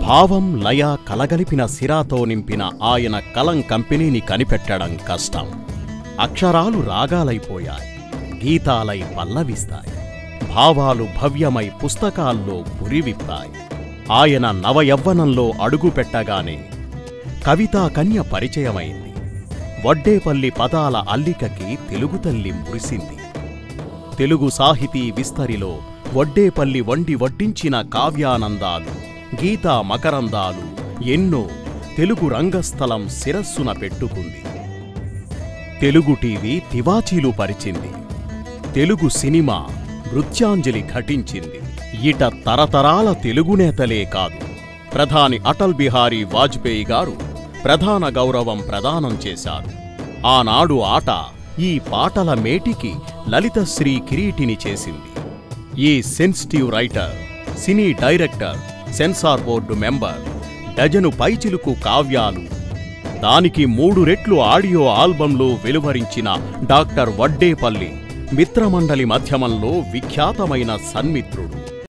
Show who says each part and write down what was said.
Speaker 1: భావం లయ కలగలిపిన సిరాతో నింపిన ఆయన కలం కంపెనీని కనిపెట్టడం కష్టం అక్షరాలు రాగాలైపోయాయి గీతాలై పల్లవిస్తాయి భావాలు భవ్యమై పుస్తకాల్లో పురివిప్పాయి ఆయన నవయవ్వనంలో అడుగుపెట్టగానే కవితా కన్య పరిచయమైంది వడ్డేపల్లి పదాల అల్లికకి తెలుగు తల్లి మురిసింది తెలుగు సాహితీ విస్తరిలో వడ్డేపల్లి వండి వడ్డించిన కావ్యానందాలు గీతా మకరందాలు ఎన్నో తెలుగు రంగస్థలం శిరస్సున పెట్టుకుంది తెలుగు టీవీ తివాచీలు పరిచింది తెలుగు సినిమా నృత్యాంజలి ఘటించింది ఇట తరతరాల తెలుగు నేతలే కాదు ప్రధాని అటల్ బిహారీ వాజ్పేయి గారు ప్రధాన గౌరవం ప్రదానం చేశారు ఆనాడు ఆట ఈ పాటల మేటికి లలితశ్రీ కిరీటిని చేసింది ఈ sensitive writer cine director censor board member dozen పైచిలుకు కావ్యాలు దానికి మూడు రెట్లు ఆడియో ఆల్బంలో వెలువరించిన డాక్టర్ వడ్డేపల్లి మిత్రమండలి మధ్యమంలో విఖ్యాతమైన సన్మిత్రుడు